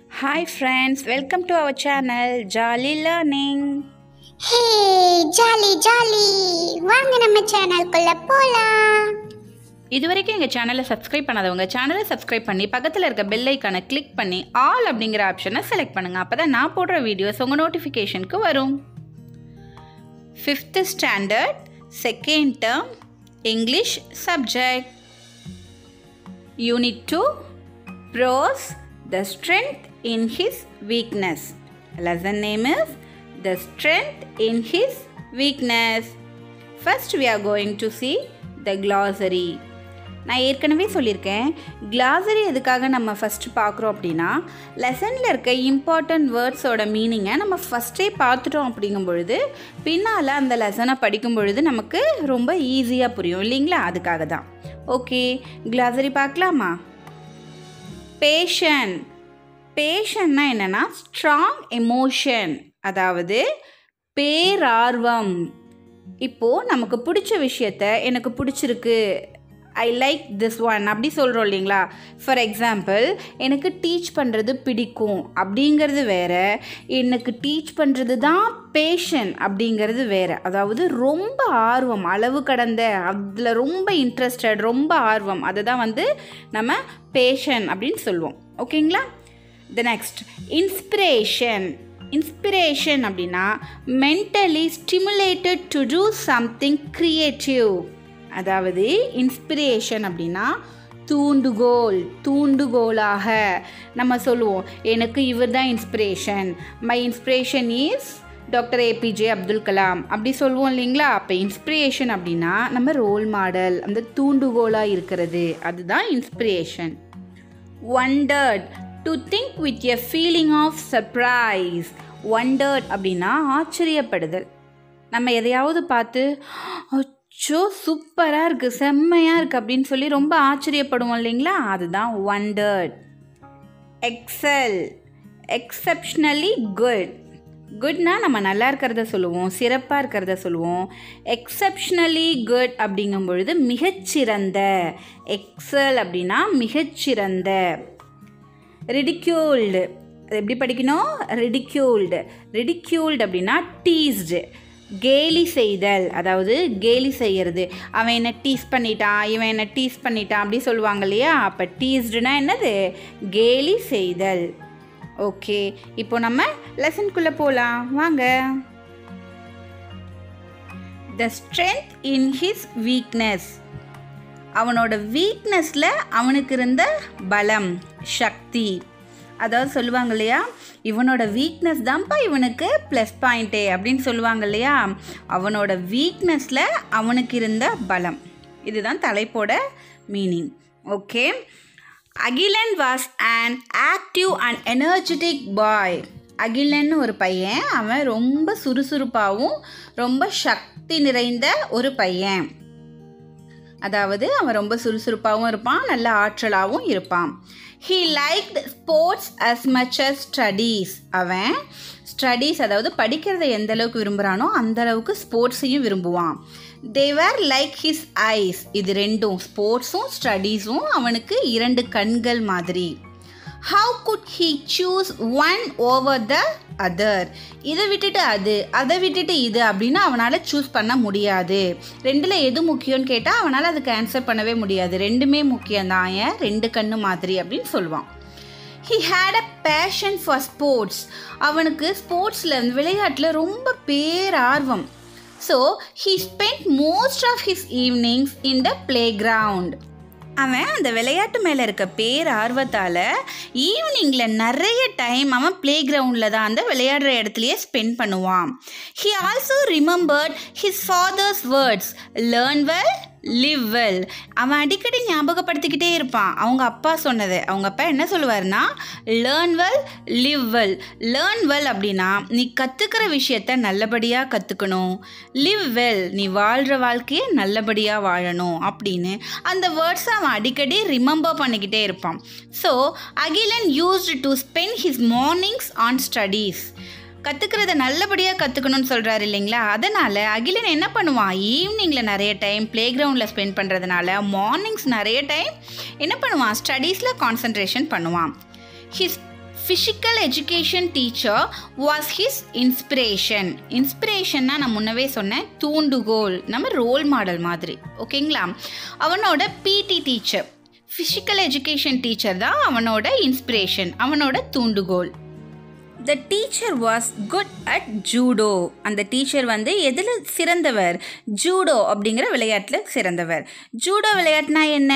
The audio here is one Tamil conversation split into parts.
Hi friends, welcome to our channel Jolly Learning. Hey jolly jolly வாங்க நம்ம சேனல்குள்ள போலாம் இது வரைக்கும் எங்கள் சேனலை சப்ஸ்கிரைப் பண்ணாதவங்க சேனலை சப்ஸ்கிரைப் பண்ணி பக்கத்தில் இருக்க பெல் ஐக்கானை கிளிக் பண்ணி ஆல் அப்படிங்கிற ஆப்ஷனை செலக்ட் பண்ணுங்கள் அப்போ தான் நான் போடுற வீடியோஸ் உங்கள் நோட்டிஃபிகேஷனுக்கு வரும் fifth standard second term English subject unit two prose the strength in his weakness lesson name is the strength in his weakness first we are going to see the glossary நான் ஏற்கனவே சொல்லியிருக்கேன் glossary எதுக்காக நம்ம ஃபஸ்ட்டு பார்க்குறோம் அப்படின்னா லெசனில் இருக்க இம்பார்ட்டண்ட் வேர்ட்ஸோட மீனிங்கை நம்ம ஃபஸ்ட்டே பார்த்துட்டோம் அப்படிங்கும் பொழுது பின்னால் அந்த லெசனை படிக்கும் பொழுது நமக்கு ரொம்ப ஈஸியாக புரியும் இல்லைங்களா அதுக்காக தான் ஓகே glossary பார்க்கலாமா பேஷன் பேஷன்னா என்னென்னா ஸ்ட்ராங் எமோஷன் அதாவது பேரார்வம் இப்போது நமக்கு பிடிச்ச விஷயத்த எனக்கு பிடிச்சிருக்கு ஐ லைக் திஸ் ஒன் அப்படி சொல்கிறோம் இல்லைங்களா ஃபார் எக்ஸாம்பிள் எனக்கு டீச் பண்ணுறது பிடிக்கும் அப்படிங்கிறது வேற எனக்கு டீச் பண்ணுறது தான் பேஷன் அப்படிங்கிறது வேற அதாவது ரொம்ப ஆர்வம் அளவு கடந்த அதில் ரொம்ப இன்ட்ரெஸ்டட் ரொம்ப ஆர்வம் அதை தான் வந்து நம்ம பேஷன் அப்படின்னு சொல்லுவோம் ஓகேங்களா த நெக்ஸ்ட் இன்ஸ்பிரேஷன் இன்ஸ்பிரேஷன் அப்படின்னா mentally stimulated to do something creative அதாவது இன்ஸ்பிரேஷன் அப்படின்னா தூண்டுகோல் தூண்டுகோலாக நம்ம சொல்லுவோம் எனக்கு இவர் தான் inspiration my inspiration is doctor APJ Abdul Kalam அப்படி சொல்லுவோம் இல்லைங்களா அப்போ இன்ஸ்பிரேஷன் அப்படின்னா நம்ம ரோல் மாடல் அந்த தூண்டுகோலாக இருக்கிறது அதுதான் inspiration wondered to think with a feeling of surprise wondered அப்படின்னா ஆச்சரியப்படுதல் நம்ம எதையாவது பார்த்து அச்சோ சூப்பராக இருக்குது செம்மையாக இருக்குது அப்படின்னு சொல்லி ரொம்ப ஆச்சரியப்படுவோம் இல்லைங்களா அதுதான் wondered எக்ஸல் எக்ஸப்ஷனலி குட் குட்னா நம்ம நல்லா இருக்கிறத சொல்லுவோம் சிறப்பாக இருக்கிறத சொல்லுவோம் எக்ஸப்ஷனலி குட் அப்படிங்கும் பொழுது மிகச்சிறந்த எக்ஸல் அப்படின்னா மிகச்சிறந்த ரிடிக்யூல்டு அது எப்படி படிக்கணும் ரிடிக்யூல்டு ரிடிக்யூல்டு அப்படின்னா டீஸ்டு கேலி செய்தல் அதாவது கேலி செய்கிறது அவன் என்ன டீஸ் பண்ணிட்டான் இவன் என்ன டீஸ் பண்ணிட்டான் அப்படி சொல்லுவாங்க இல்லையா அப்போ டீஸ்டுனா என்னது கேலி செய்தல் ஓகே இப்போ நம்ம லெசனுக்குள்ளே போகலாம் வாங்க the strength in his weakness அவனோட வீக்னஸில் அவனுக்கு இருந்த பலம் சக்தி அதாவது சொல்லுவாங்க இல்லையா இவனோட வீக்னஸ் தான்ப்பா இவனுக்கு ப்ளஸ் பாயிண்ட்டே அப்படின்னு சொல்லுவாங்க இல்லையா அவனோட வீக்னஸில் அவனுக்கு இருந்த பலம் இதுதான் தலைப்போட meaning okay Akilan was an active and energetic boy Akilan ஒரு பையன் அவன் ரொம்ப சுறுசுறுப்பாகவும் ரொம்ப சக்தி நிறைந்த ஒரு பையன் அதாவது அவன் ரொம்ப சுறுசுறுப்பாகவும் இருப்பான் நல்ல ஆற்றலாகவும் இருப்பான் he like sports as much as studies அவன் ஸ்டடீஸ் அதாவது படிக்கிறத எந்த அளவுக்கு விரும்புகிறானோ அந்த அளவுக்கு ஸ்போர்ட்ஸையும் விரும்புவான் தேவர் லைக் ஹிஸ் ஐஸ் இது ரெண்டும் ஸ்போர்ட்ஸும் ஸ்டடீஸும் அவனுக்கு இரண்டு கண்கள் மாதிரி how could he choose one over the other இதை விட்டுட்டு அது அதை விட்டுட்டு இது அப்படின்னு அவனால் சூஸ் பண்ண முடியாது ரெண்டில் எது முக்கியம்னு கேட்டால் அவனால் அதுக்கு ஆன்சர் பண்ணவே முடியாது ரெண்டுமே முக்கியம்தான் ஏன் ரெண்டு கண்ணு மாதிரி அப்படின்னு சொல்லுவான் he had a passion for sports அவனுக்கு ஸ்போர்ட்ஸில் விளையாட்டில் ரொம்ப பேரார்வம் so he spend most of his evenings in the play ground அவன் அந்த விளையாட்டு மேலே இருக்க பேர் ஆர்வத்தால் ஈவினிங்கில் நிறைய டைம் அவன் ப்ளே கிரவுண்டில் தான் அந்த விளையாடுற இடத்துலையே ஸ்பெண்ட் பண்ணுவான் he also remembered his father's words learn well live well அவன் அடிக்கடி ஞாபகப்படுத்திக்கிட்டே இருப்பான் அவங்க அப்பா சொன்னது அவங்க அப்பா என்ன சொல்லுவார்னா learn well live well learn well அப்படின்னா நீ கற்றுக்கிற விஷயத்த நல்லபடியாக கற்றுக்கணும் லிவ் வெல் நீ வாழ்கிற வாழ்க்கையை நல்லபடியாக வாழணும் அப்படின்னு அந்த வேர்ட்ஸை அவன் அடிக்கடி ரிமெம்பர் பண்ணிக்கிட்டே இருப்பான் so Akilan used to spend his mornings on studies கற்றுக்கிறத நல்லபடியாக கற்றுக்கணும்னு சொல்கிறாரு இல்லைங்களா அதனால் அகிலன் என்ன பண்ணுவான் ஈவினிங்கில் நிறைய டைம் ப்ளே கிரவுண்டில் ஸ்பெண்ட் பண்ணுறதுனால மார்னிங்ஸ் நிறைய டைம் என்ன பண்ணுவான் ஸ்டடீஸில் கான்சன்ட்ரேஷன் பண்ணுவான் his physical education teacher was his inspiration இன்ஸ்பிரேஷன்னா நான் முன்னவே சொன்னேன் தூண்டுகோல் நம்ம ரோல் மாடல் மாதிரி ஓகேங்களா அவனோட பிடி டீச்சர் ஃபிசிக்கல் எஜுகேஷன் டீச்சர் தான் அவனோட இன்ஸ்பிரேஷன் அவனோட தூண்டுகோல் the teacher was good at judo அந்த டீச்சர் வந்து எதில் சிறந்தவர் ஜூடோ அப்படிங்கிற விளையாட்டில் சிறந்தவர் ஜூடோ விளையாட்டுனா என்ன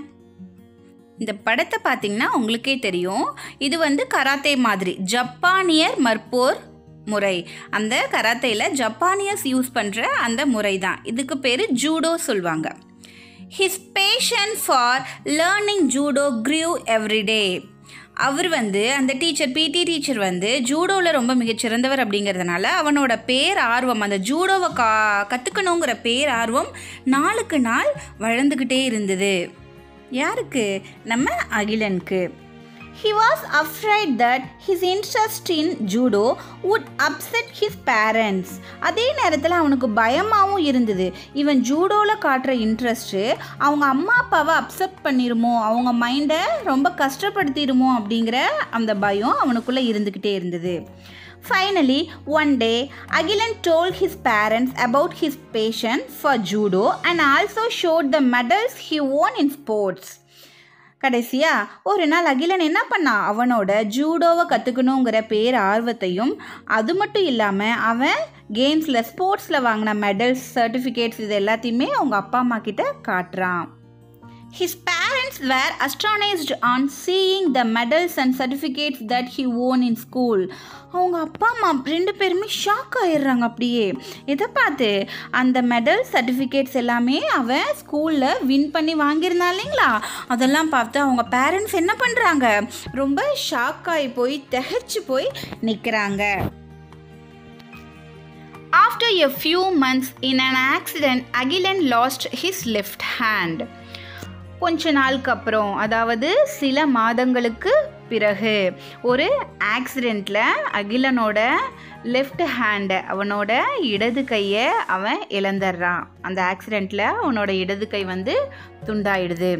இந்த படத்தை பார்த்தீங்கன்னா உங்களுக்கே தெரியும் இது வந்து கராத்தே மாதிரி ஜப்பானியர் மற்போர் முறை அந்த கராத்தேயில் ஜப்பானியர்ஸ் யூஸ் பண்ணுற அந்த முறை தான் இதுக்கு பேர் ஜூடோ சொல்லுவாங்க his passion for learning judo grew everyday அவர் வந்து அந்த டீச்சர் பிடி டீச்சர் வந்து ஜூடோவில் ரொம்ப மிகச்சிறந்தவர் அப்படிங்கிறதுனால அவனோட பேர் ஆர்வம் அந்த ஜூடோவை கா கற்றுக்கணுங்கிற பேர் ஆர்வம் நாளுக்கு நாள் வளர்ந்துக்கிட்டே இருந்தது யாருக்கு நம்ம அகிலனுக்கு he was afraid that his interest in judo would upset his parents அதே நேரத்தில் அவனுக்கு பயமாகவும் இருந்தது இவன் ஜூடோவில் காட்டுற இன்ட்ரெஸ்ட்டு அவங்க அம்மா அப்பாவை அப்செட் பண்ணிருமோ அவங்க மைண்டை ரொம்ப கஷ்டப்படுத்திடுமோ அப்படிங்கிற அந்த பயம் அவனுக்குள்ளே இருந்துக்கிட்டே இருந்தது Finally, one day, Agilan told his parents about his passion for judo and also showed the medals he won in sports. கடைசியா ஒரு நாள் அகிலன் என்ன பண்ணான் அவனோட ஜூடோவை கற்றுக்கணுங்கிற பேர் ஆர்வத்தையும் அது மட்டும் இல்லாமல் அவன் கேம்ஸில் ஸ்போர்ட்ஸில் வாங்கின மெடல்ஸ் சர்டிஃபிகேட்ஸ் இது எல்லாத்தையுமே அவங்க அப்பா அம்மா கிட்ட காட்டுறான் His parents were astonished on seeing the medals and certificates that he won in school. அவங்க அப்பா அம்மா ரெண்டு பேருமே ஷாக் ஆயிடுறாங்க அப்படியே இதை பார்த்து அந்த மெடல் சர்டிஃபிகேட்ஸ் எல்லாமே அவன் ஸ்கூலில் வின் பண்ணி வாங்கியிருந்தான் இல்லைங்களா அதெல்லாம் பார்த்து அவங்க பேரண்ட்ஸ் என்ன பண்ணுறாங்க ரொம்ப ஷாக் ஆகி போய் திகைச்சு போய் நிற்கிறாங்க After a few months in an accident, Agilan lost his left hand. கொஞ்ச நாளுக்கு அப்புறம் அதாவது சில மாதங்களுக்கு பிறகு ஒரு ஆக்சிடெண்ட்டில் அகிலனோட லெஃப்ட் ஹேண்டை அவனோட இடது கையை அவன் இழந்துடுறான் அந்த ஆக்சிடெண்ட்டில் அவனோட இடது கை வந்து துண்டாயிடுது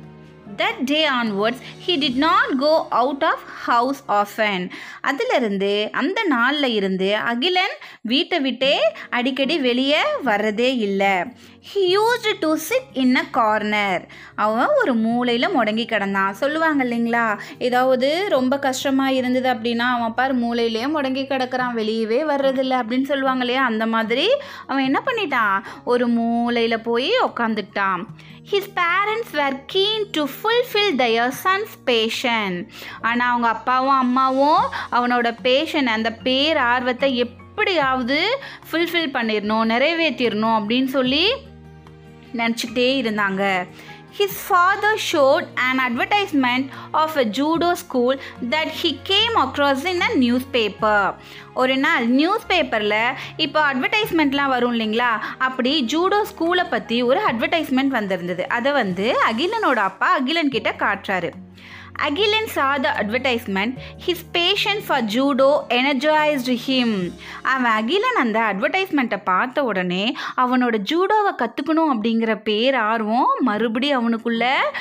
that day onwards he did not go out of house often அதிலிருந்து அந்த நாளில் இருந்து அகிலன் வீட்டை விட்டே அடிக்கடி வெளியே வர்றதே இல்லை he used to sit in a corner அவன் ஒரு மூலையில் முடங்கி கிடந்தான் சொல்லுவாங்க இல்லைங்களா ஏதாவது ரொம்ப கஷ்டமாக இருந்தது அப்படின்னா அவன் பார் மூலையிலேயே முடங்கி கிடக்கிறான் வெளியவே வர்றதில்ல அப்படின்னு சொல்லுவாங்க இல்லையா அந்த மாதிரி அவன் என்ன பண்ணிட்டான் ஒரு மூலையில் போய் உக்காந்துக்கிட்டான் his parents were keen to fulfil their son's passion ஆனால் அவங்க அப்பாவும் அம்மாவும் அவனோட பேஷன் அந்த பேர் ஆர்வத்தை எப்படியாவது ஃபுல்ஃபில் பண்ணிடணும் நிறைவேற்றிடணும் அப்படின்னு சொல்லி நினச்சிக்கிட்டே இருந்தாங்க his father showed an advertisement of a judo school that he came across in a news paper ஒரு நாள் நியூஸ் பேப்பரில் இப்போ அட்வர்டைஸ்மெண்ட்லாம் வரும் இல்லைங்களா அப்படி ஜூடோ ஸ்கூலை பற்றி ஒரு அட்வர்டைஸ்மெண்ட் வந்திருந்தது அதை வந்து அகிலனோட அப்பா அகிலன் கிட்ட காட்டுறாரு Agilan saw the advertisement. His passion for judo energized him. அவன் அகிலன் அந்த அட்வர்டைஸ்மெண்ட்டை பார்த்த உடனே அவனோட ஜூடோவை கற்றுக்கணும் அப்படிங்கிற பேர் ஆர்வம் மறுபடியும் அவனுக்குள்ள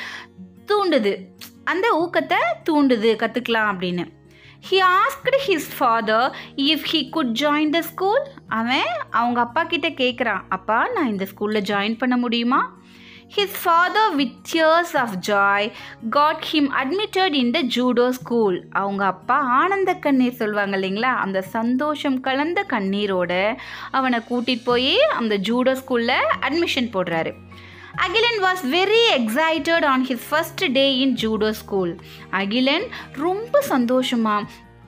தூண்டுது அந்த ஊக்கத்தை தூண்டுது கற்றுக்கலாம் அப்படின்னு he asked his father if he could join the school அவன் அவங்க அப்பா கிட்ட கேட்குறான் அப்பா நான் இந்த ஸ்கூலில் ஜாயின் பண்ண முடியுமா his father with tears of joy got him admitted in the judo school அவங்க அப்பா ஆனந்த கண்ணீர் சொல்லுவாங்க இல்லைங்களா அந்த சந்தோஷம் கலந்த கண்ணீரோட அவனை கூட்டிகிட்டு போய் அந்த ஜூடோ ஸ்கூலில் அட்மிஷன் போடுறாரு Akilan was very excited on his first day in judo school Akilan ரொம்ப சந்தோஷமா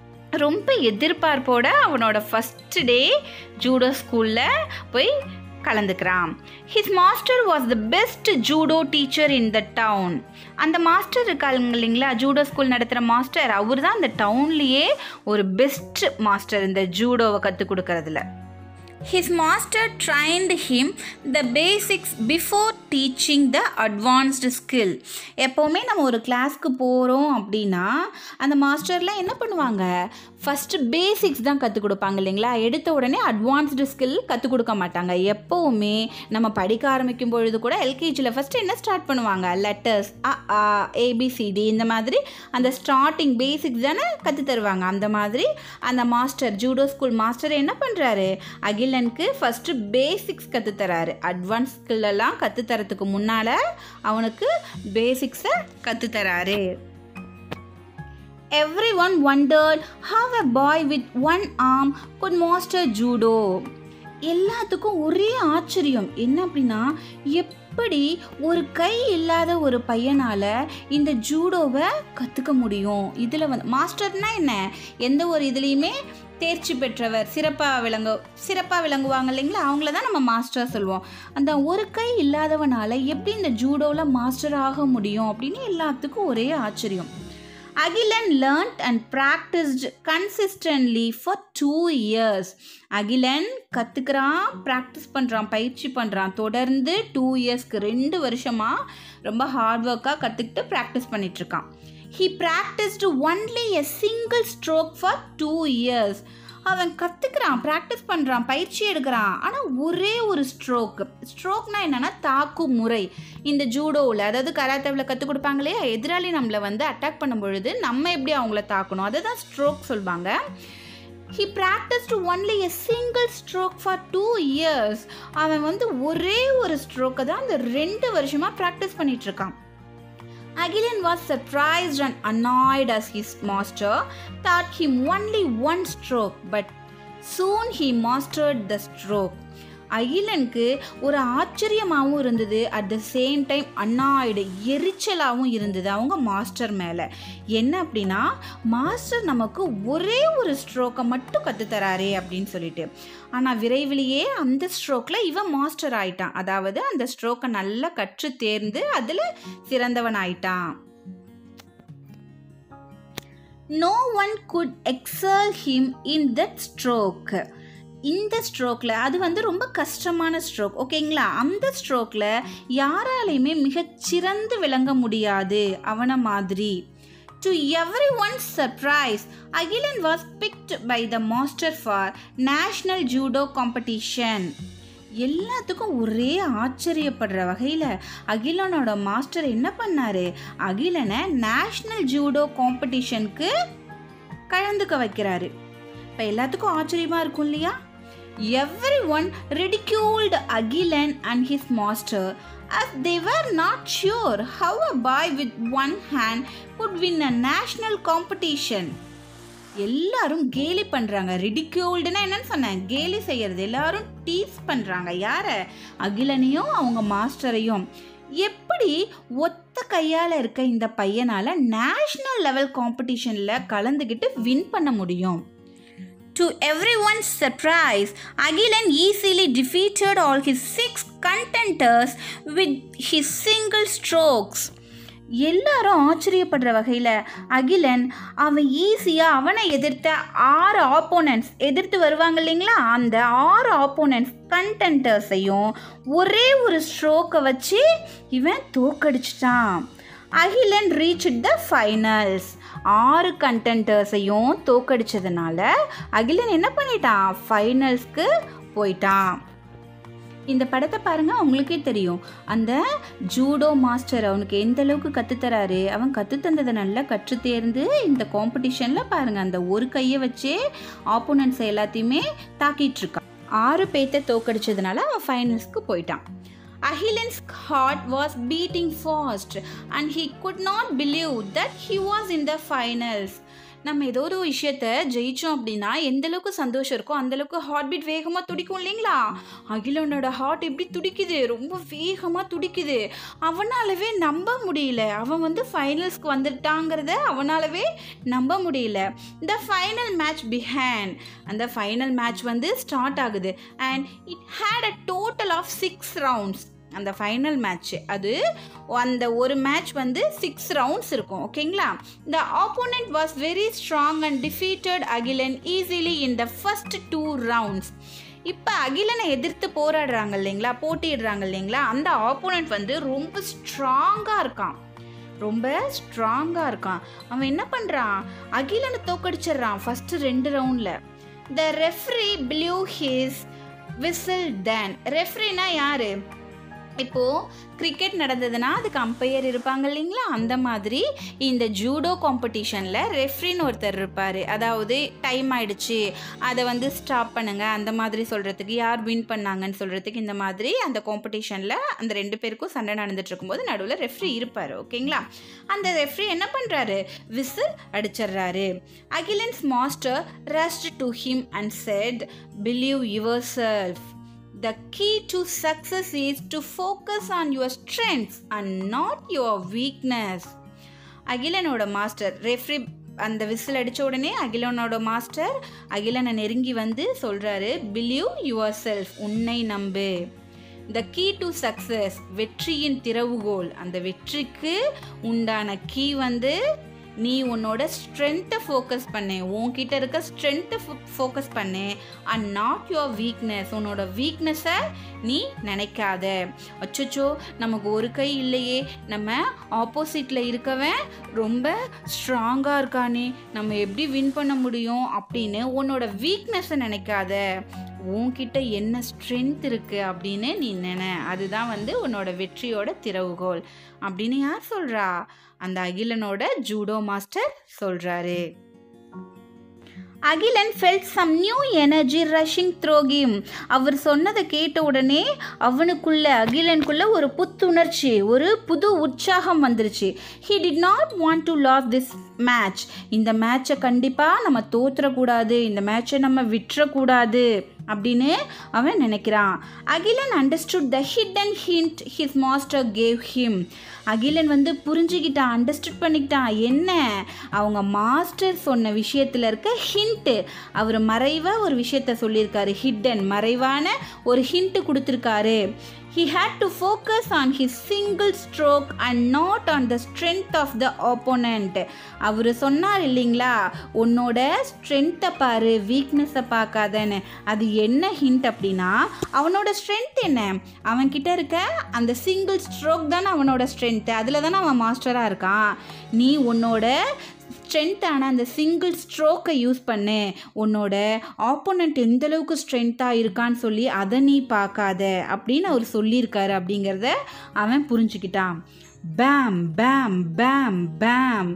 ரொம்ப எதிர்பார்ப்போட அவனோட ஃபஸ்ட் டே ஜூடோ ஸ்கூலில் போய் கலந்துக்கிறான் his master was the best judo teacher in the town அந்த மாஸ்டர் இருக்காங்க இல்லைங்களா ஜூடோ ஸ்கூல் நடத்துகிற மாஸ்டர் அவர் தான் அந்த டவுன்லேயே ஒரு பெஸ்ட் மாஸ்டர் இந்த ஜூடோவை கற்றுக் கொடுக்கறதுல his master trained him the basics before teaching the advanced skill எப்போவுமே நம்ம ஒரு கிளாஸ்க்கு போகிறோம் அப்படின்னா அந்த மாஸ்டர்லாம் என்ன பண்ணுவாங்க ஃபஸ்ட்டு பேசிக்ஸ் தான் கற்றுக் கொடுப்பாங்க இல்லைங்களா எடுத்த உடனே அட்வான்ஸ்டு ஸ்கில் கற்றுக் கொடுக்க மாட்டாங்க எப்போவுமே நம்ம படிக்க ஆரம்பிக்கும் பொழுது கூட எல்கேஜியில் ஃபஸ்ட்டு என்ன ஸ்டார்ட் பண்ணுவாங்க லெட்டர்ஸ் அ ஆ ஏபிசிடி இந்த மாதிரி அந்த ஸ்டார்டிங் பேசிக்ஸ் தானே கற்றுத் தருவாங்க அந்த மாதிரி அந்த மாஸ்டர் ஜூடோ ஸ்கூல் மாஸ்டர் என்ன பண்ணுறாரு அகிலனுக்கு ஃபஸ்ட்டு பேசிக்ஸ் கற்றுத்தராரு அட்வான்ஸ் ஸ்கில்லெல்லாம் கற்றுத்தரத்துக்கு முன்னால் அவனுக்கு பேசிக்ஸை கற்றுத்தராரு Everyone wondered how a boy with one arm could master judo. எல்லாத்துக்கும் ஒரே ஆச்சரியம் என்ன அப்படின்னா எப்படி ஒரு கை இல்லாத ஒரு பையனால் இந்த ஜூடோவை கற்றுக்க முடியும் இதில் வந்து மாஸ்டர்னா என்ன எந்த ஒரு இதுலேயுமே தேர்ச்சி பெற்றவர் சிறப்பாக விளங்கு சிறப்பாக விளங்குவாங்க இல்லைங்களா அவங்கள தான் நம்ம மாஸ்டர் சொல்லுவோம் அந்த ஒரு கை இல்லாதவனால் எப்படி இந்த ஜூடோவில் மாஸ்டர் ஆக முடியும் அப்படின்னு எல்லாத்துக்கும் ஒரே ஆச்சரியம் Akilan learnt and practised consistently for two years Akilan கற்றுக்கிறான் ப்ராக்டிஸ் பண்ணுறான் பயிற்சி பண்ணுறான் தொடர்ந்து டூ இயர்ஸ்க்கு ரெண்டு வருஷமாக ரொம்ப ஹார்ட் ஒர்க்காக கற்றுக்கிட்டு ப்ராக்டிஸ் பண்ணிகிட்ருக்கான் he practised only a single stroke for two years அவன் கற்றுக்கிறான் ப்ராக்டிஸ் பண்ணுறான் பயிற்சி எடுக்கிறான் ஆனால் ஒரே ஒரு ஸ்ட்ரோக் ஸ்ட்ரோக்னா என்னென்னா தாக்கும் முறை இந்த ஜூடோவில் அதாவது கராத்தேவில் கற்றுக் கொடுப்பாங்க இல்லையா எதிராளி நம்மளை வந்து அட்டாக் பண்ணும் பொழுது நம்ம எப்படி அவங்கள தாக்கணும் அதை தான் ஸ்ட்ரோக் சொல்லுவாங்க he practised only a single stroke for two years அவன் வந்து ஒரே ஒரு ஸ்ட்ரோக்கை தான் அந்த ரெண்டு வருஷமாக ப்ராக்டிஸ் பண்ணிட்டு இருக்கான் Agilan was surprised and annoyed as his master taught him only one stroke, but soon he mastered the stroke. அகிலனுக்கு ஒரு ஆச்சரியமாகவும் இருந்தது at the same time annoyed எரிச்சலாகவும் இருந்தது அவங்க மாஸ்டர் மேலே என்ன அப்படின்னா மாஸ்டர் நமக்கு ஒரே ஒரு ஸ்ட்ரோக்கை மட்டும் கற்றுத்தராரே அப்படின்னு சொல்லிட்டு ஆனால் விரைவிலேயே அந்த ஸ்ட்ரோக்கில் இவன் மாஸ்டர் ஆயிட்டான் அதாவது அந்த ஸ்ட்ரோக்கை நல்லா கற்று தேர்ந்து அதில் சிறந்தவன் ஆயிட்டான் no one could excel him in that stroke இந்த ஸ்ட்ரோக்கில் அது வந்து ரொம்ப கஷ்டமான ஸ்ட்ரோக் ஓகேங்களா அந்த ஸ்ட்ரோக்கில் யாராலையுமே மிகச்சிறந்து விளங்க முடியாது அவனை மாதிரி to every one surprise Akilan was picked by the master for national judo competition எல்லாத்துக்கும் ஒரே ஆச்சரியப்படுற வகையில் அகிலனோட மாஸ்டர் என்ன பண்ணாரு அகிலனை நேஷ்னல் ஜூடோ காம்படிஷனுக்கு கலந்துக்க வைக்கிறாரு இப்போ எல்லாத்துக்கும் ஆச்சரியமாக இருக்கும் இல்லையா every one ridiculed Akilan and his master as they were not sure how a boy with one hand could win a national competition. எல்லாரும் கேலி பண்ணுறாங்க ரிடிக்யூல்டுனா என்னன்னு சொன்னேன் கேலி செய்யறது எல்லாரும் டீஸ் பண்ணுறாங்க யாரை அகிலனையும் அவங்க மாஸ்டரையும் எப்படி ஒத்த கையால் இருக்க இந்த பையனால் நேஷ்னல் லெவல் காம்படிஷனில் கலந்துக்கிட்டு வின் பண்ண முடியும் To everyone's surprise, Agilan easily defeated all his six contenders with his single strokes. எல்லாரும் ஆச்சரியப்படுற வகையில் அகிலன் அவன் ஈஸியாக அவனை எதிர்த்த ஆறு ஆப்போனன்ட்ஸ் எதிர்த்து வருவாங்க இல்லைங்களா அந்த ஆறு ஆப்போனன்ட்ஸ் கண்டென்டர்ஸையும் ஒரே ஒரு ஸ்ட்ரோக்கை வச்சு இவன் தோக்கடிச்சிட்டான் அகிலன் ரீச் த ஃபைனல்ஸ் ஆறு கண்டென்டர்ஸையும் தோக்கடிச்சதுனால அகிலன் என்ன பண்ணிட்டான் ஃபைனல்ஸ்க்கு போயிட்டான் இந்த படத்தை பாருங்க உங்களுக்கே தெரியும் அந்த ஜூடோ மாஸ்டர் அவனுக்கு எந்த அளவுக்கு கற்றுத்தராரு அவன் கற்றுத்தந்ததை நல்லா கற்று தேர்ந்து இந்த காம்படிஷனில் பாருங்க அந்த ஒரு கையை வச்சே ஆப்போனன்ட்ஸ் எல்லாத்தையுமே தாக்கிட்டு இருக்கான் ஆறு பேத்த தோக்கடிச்சதுனால அவன் ஃபைனல்ஸ்க்கு போயிட்டான் Ahilan's heart was beating fast and he could not believe that he was in the finals. நம்ம ஏதோ ஒரு விஷயத்த ஜெயிச்சோம் அப்படின்னா எந்த அளவுக்கு சந்தோஷம் இருக்கோ அந்த அளவுக்கு ஹார்ட் பீட் வேகமாக துடிக்கும் இல்லைங்களா அகிலனோட ஹார்ட் எப்படி துடிக்குது ரொம்ப வேகமாக துடிக்குது அவனாலவே நம்ப முடியல அவன் வந்து ஃபைனல்ஸ்க்கு வந்துட்டாங்கிறத அவனாலவே நம்ப முடியல த ஃபைனல் மேட்ச் பிஹேண்ட் அந்த ஃபைனல் மேட்ச் வந்து ஸ்டார்ட் ஆகுது and it had a total of six rounds அந்த ஃபைனல் மேட்ச் அது அந்த ஒரு மேட்ச் வந்து சிக்ஸ் ரவுண்ட்ஸ் இருக்கும் ஓகேங்களா the opponent was very strong and defeated Akilan easily in the first two rounds இப்போ அகிலனை எதிர்த்து போராடுறாங்க இல்லைங்களா போட்டிடுறாங்க இல்லைங்களா அந்த ஆப்போனண்ட் வந்து ரொம்ப ஸ்ட்ராங்காக இருக்கான் ரொம்ப ஸ்ட்ராங்காக இருக்கான் அவன் என்ன பண்ணுறான் அகிலனை தோக்கடிச்சிடுறான் ஃபஸ்ட்டு ரெண்டு ரவுண்டில் the referee blew his whistle then ரெஃப்ரினா யாரு இப்போ கிரிக்கெட் நடந்ததுன்னா அதுக்கு அம்பையர் இருப்பாங்க இல்லைங்களா அந்த மாதிரி இந்த ஜூடோ காம்படிஷனில் ரெஃப்ரின்னு ஒருத்தர் இருப்பார் அதாவது டைம் ஆயிடுச்சு அதை வந்து ஸ்டாப் பண்ணுங்க அந்த மாதிரி சொல்கிறதுக்கு யார் வின் பண்ணாங்கன்னு சொல்கிறதுக்கு இந்த மாதிரி அந்த காம்படிஷனில் அந்த ரெண்டு பேருக்கும் சண்டை நடந்துட்டு இருக்கும்போது நடுவில் ரெஃப்ரி இருப்பார் ஓகேங்களா அந்த ரெஃப்ரி என்ன பண்ணுறாரு விசில் அடிச்சிடுறாரு அகிலன்ஸ் master rushed to him and said believe yourself The key to success is to focus on your strengths and not your weakness. அகிலனோட மாஸ்டர் ரெஃப்ரி அந்த விசில் அடித்த உடனே அகிலனோட மாஸ்டர் அகிலனை நெருங்கி வந்து சொல்கிறாரு பிலீவ் யுவர் செல்ஃப் உன்னை நம்பு த கீ டு சக்ஸஸ் வெற்றியின் திறவுகோல் அந்த வெற்றிக்கு உண்டான கீ வந்து நீ உன்னோட ஸ்ட்ரென்த்தை ஃபோக்கஸ் பண்ணு உன்கிட்ட இருக்க ஸ்ட்ரென்த்தை ஃபோக்கஸ் பண்ணு அண்ட் நாட் யுவர் வீக்னஸ் உன்னோட வீக்னஸை நீ நினைக்காத அச்சோ நமக்கு ஒரு கை இல்லையே நம்ம ஆப்போசிட்டில் இருக்கவன் ரொம்ப ஸ்ட்ராங்காக இருக்கானே நம்ம எப்படி வின் பண்ண முடியும் அப்படின்னு உன்னோட வீக்னஸை நினைக்காத உன்கிட்ட என்ன ஸ்ட்ரென்த் இருக்குது அப்படின்னு நீ நினை அதுதான் வந்து உன்னோட வெற்றியோட திறவுகோல் அப்படின்னு யார் சொல்கிறா அந்த அகிலனோட ஜூடோ மாஸ்டர் சொல்கிறாரு Akilan felt some new energy rushing through him அவர் சொன்னதை கேட்ட உடனே அவனுக்குள்ள அகிலனுக்குள்ள ஒரு புத்துணர்ச்சி ஒரு புது உற்சாகம் வந்துருச்சு he did not want to lose this match இந்த மேட்சை கண்டிப்பாக நம்ம தோத்துறக்கூடாது இந்த மேட்சை நம்ம விட்டுறக்கூடாது அப்படின்னு அவன் நினைக்கிறான் Akilan understood the hidden hint his master gave him Akilan வந்து புரிஞ்சுக்கிட்டான் அண்டர்ஸ்டுட் பண்ணிக்கிட்டான் என்ன அவங்க மாஸ்டர் சொன்ன விஷயத்தில் இருக்க ஹிண்ட்டு அவர் மறைவாக ஒரு விஷயத்த சொல்லியிருக்காரு ஹிடன் மறைவான ஒரு ஹிண்ட்டு கொடுத்துருக்காரு he had to focus on his single stroke and not on the strength of the opponent அவர் சொன்னார் இல்லைங்களா உன்னோட ஸ்ட்ரென்த்தை பாரு வீக்னஸை பார்க்காதன்னு அது என்ன ஹிண்ட் அப்படின்னா அவனோட ஸ்ட்ரென்த் என்ன அவன்கிட்ட இருக்க அந்த சிங்கிள் ஸ்ட்ரோக் தானே அவனோட ஸ்ட்ரென்த்து அதில் தானே அவன் மாஸ்டராக இருக்கான் நீ உன்னோட ஸ்ட்ரென்த்தான அந்த சிங்கிள் ஸ்ட்ரோக்கை யூஸ் பண்ணு உன்னோட ஆப்போனண்ட் எந்த அளவுக்கு ஸ்ட்ரென்த்தாக இருக்கான்னு சொல்லி அதை நீ பார்க்காத அப்படின்னு அவர் சொல்லியிருக்காரு அப்படிங்கிறத அவன் புரிஞ்சுக்கிட்டான் பேம் பேம் பேம் பேம்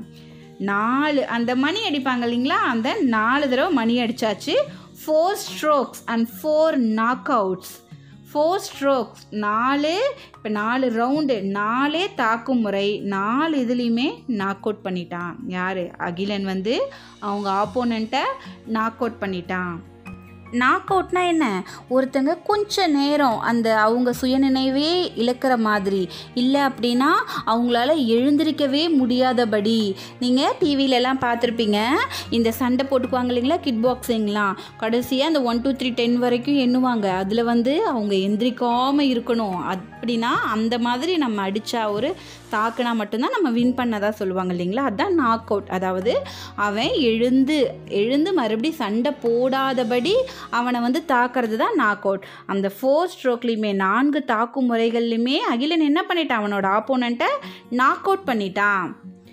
நாலு அந்த மணி அடிப்பாங்க இல்லைங்களா அந்த நாலு தடவை மணி அடித்தாச்சு four strokes and four knock outs four strokes நாலு இப்போ நாலு ரவுண்டு நாலே தாக்கும் முறை நாலு இதுலேயுமே நாக் அவுட் பண்ணிட்டான் யார் அகிலன் வந்து அவங்க ஆப்போனண்ட்டை நாக் அவுட் பண்ணிட்டான் நாக் அவுட்னா என்ன ஒருத்தங்க கொஞ்ச நேரம் அந்த அவங்க சுயநினைவே இழக்கிற மாதிரி இல்லை அப்படின்னா அவங்களால எழுந்திருக்கவே முடியாதபடி நீங்கள் டிவிலெலாம் பார்த்துருப்பீங்க இந்த சண்டை போட்டுக்குவாங்க இல்லைங்களா கிட் பாக்ஸிங்லாம் கடைசியாக அந்த ஒன் டூ த்ரீ டென் வரைக்கும் எண்ணுவாங்க அதில் வந்து அவங்க எந்திரிக்காமல் இருக்கணும் அப்படின்னா அந்த மாதிரி நம்ம அடித்தா ஒரு தாக்குனா மட்டும்தான் நம்ம வின் பண்ணதா சொல்லுவாங்க இல்லைங்களா அதுதான் நாக் அவுட் அதாவது அவன் எழுந்து எழுந்து மறுபடியும் சண்டை போடாதபடி அவனை வந்து தாக்குறது தான் நாக் அவுட் அந்த ஃபோர் ஸ்ட்ரோக்லேயுமே நான்கு தாக்கும் முறைகள்லையுமே அகிலன் என்ன பண்ணிட்டான் அவனோட ஆப்போனண்ட்டை நாக் அவுட் பண்ணிட்டான்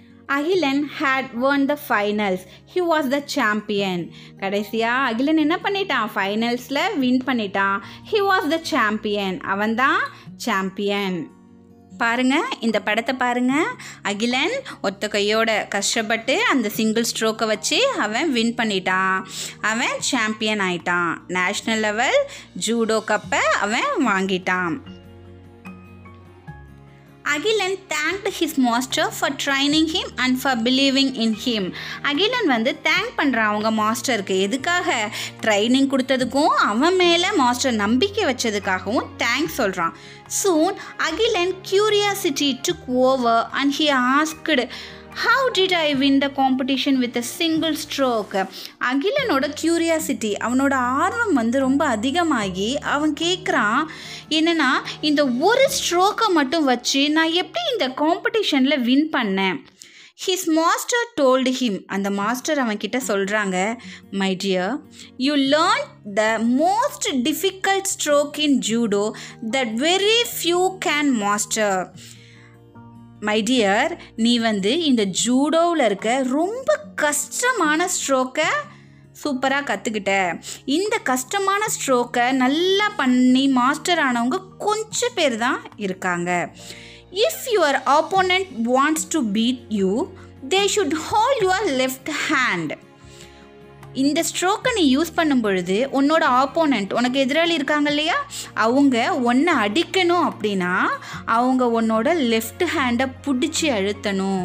Akilan had won the finals he was the champion கடைசியாக அகிலன் என்ன பண்ணிட்டான் ஃபைனல்ஸில் வின் பண்ணிட்டான் ஹி வாஸ் த சாம்பியன் அவன் தான் சாம்பியன் பாருங்க இந்த படத்தை பாருங்க அகிலன் ஒத்த கையோட கஷ்டப்பட்டு அந்த சிங்கிள் ஸ்ட்ரோக்கை வச்சு அவன் வின் பண்ணிட்டான் அவன் சாம்பியன் ஆயிட்டான் நேஷ்னல் லெவல் ஜூடோ கப்பை அவன் வாங்கிட்டான் Akilan thanked his master for training him and for believing in him Akilan வந்து தேங்க் பண்ணுறான் அவங்க மாஸ்டருக்கு எதுக்காக ட்ரைனிங் கொடுத்ததுக்கும் அவன் மேலே மாஸ்டர் நம்பிக்கை வச்சதுக்காகவும் தேங்க்ஸ் சொல்கிறான் soon Akilan curiosity took over and he asked how did I win the competition with a single stroke Akilan curiosity அவனோட ஆர்வம் வந்து ரொம்ப அதிகமாகி அவன் கேட்குறான் என்னென்னா இந்த ஒரு ஸ்ட்ரோக்கை மட்டும் வச்சு நான் எப்படி இந்த காம்படிஷனில் வின் பண்ணேன் ஹிஸ் மாஸ்டர் டோல்டு ஹிம் அந்த மாஸ்டர் அவன்கிட்ட சொல்கிறாங்க my dear you learn the most difficult stroke in judo that very few can master my dear நீ வந்து இந்த ஜூடோவில் இருக்க ரொம்ப கஷ்டமான ஸ்ட்ரோக்கை சூப்பராக கற்றுக்கிட்ட இந்த கஷ்டமான ஸ்ட்ரோக்கை நல்லா பண்ணி மாஸ்டர் ஆனவங்க கொஞ்சம் பேர் தான் இருக்காங்க if your opponent wants to beat you they should hold your left hand இந்த ஸ்ட்ரோக்கை நீ யூஸ் பண்ணும் பொழுது உன்னோட ஆப்போனண்ட் உனக்கு எதிராளி இருக்காங்க இல்லையா அவங்க உன்னை அடிக்கணும் அப்படின்னா அவங்க உன்னோட லெஃப்ட் ஹேண்டை பிடிச்சி அழுத்தணும்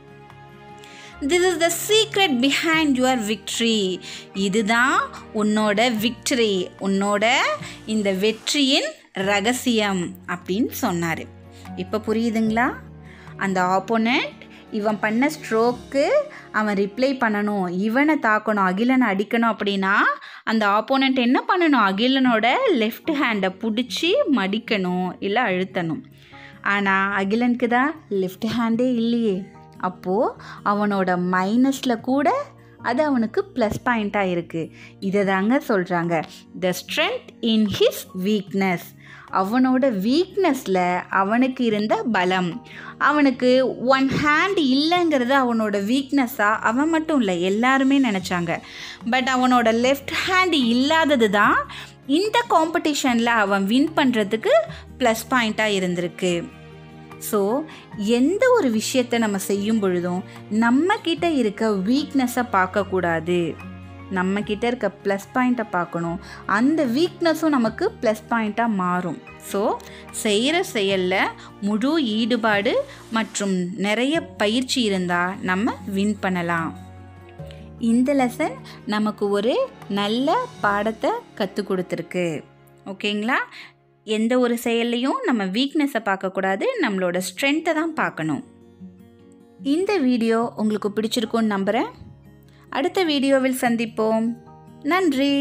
this is the secret behind your victory இதுதான் உன்னோட விக்ட்ரி உன்னோட இந்த வெற்றியின் ரகசியம் அப்படின்னு சொன்னார் இப்போ புரியுதுங்களா அந்த ஆப்போனண்ட் இவன் பண்ண ஸ்ட்ரோக்கு அவன் ரிப்ளை பண்ணணும் இவனை தாக்கணும் அகிலனை அடிக்கணும் அப்படின்னா அந்த ஆப்போனண்ட் என்ன பண்ணணும் அகிலனோட லெஃப்ட் ஹேண்டை பிடிச்சி மடிக்கணும் இல்லை அழுத்தணும் ஆனால் அகிலனுக்கு தான் லெஃப்ட் ஹேண்டே இல்லையே அப்போது அவனோட மைனஸில் கூட அது அவனுக்கு ப்ளஸ் பாயிண்ட்டாக இருக்குது இதை தாங்க சொல்கிறாங்க the strength in his weakness அவனோட வீக்னஸில் அவனுக்கு இருந்த பலம் அவனுக்கு ஒன் ஹேண்ட் இல்லைங்கிறது அவனோட வீக்னஸாக அவன் மட்டும் இல்லை எல்லாருமே நினச்சாங்க பட் அவனோட லெஃப்ட் ஹேண்ட் இல்லாதது தான் இந்த காம்படிஷனில் அவன் வின் பண்ணுறதுக்கு ப்ளஸ் பாயிண்ட்டாக இருந்திருக்கு ஸோ எந்த ஒரு விஷயத்தை நம்ம செய்யும் பொழுதும் நம்ம கிட்ட இருக்க வீக்னஸை பார்க்கக்கூடாது நம்ம கிட்ட இருக்க ப்ளஸ் பாயிண்ட்டை பார்க்கணும் அந்த வீக்னஸும் நமக்கு ப்ளஸ் பாயிண்ட்டாக மாறும் ஸோ செய்கிற செயலில் முழு ஈடுபாடு மற்றும் நிறைய பயிற்சி இருந்தால் நம்ம வின் பண்ணலாம் இந்த லெசன் நமக்கு ஒரு நல்ல பாடத்தை கற்றுக் கொடுத்துருக்கு ஓகேங்களா எந்த ஒரு செயல்லையும் நம்ம வீக்னஸை பார்க்கக்கூடாது நம்மளோட ஸ்ட்ரென்த்தை தான் பார்க்கணும் இந்த வீடியோ உங்களுக்கு பிடிச்சிருக்கும்னு நம்புகிறேன் அடுத்த வீடியோவில் சந்திப்போம் நன்றி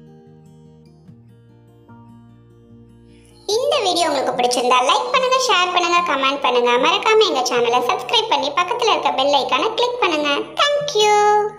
இந்த வீடியோ உங்களுக்கு பிடிச்சிருந்தா லைக் பண்ணுங்க ஷேர் பண்ணுங்க கமெண்ட் பண்ணுங்க மறக்காம எங்க சேனலை சப்ஸ்கிரைப் பண்ணி பக்கத்துல இருக்க பெல் ஐக்கானை கிளிக் பண்ணுங்க தேங்க்யூ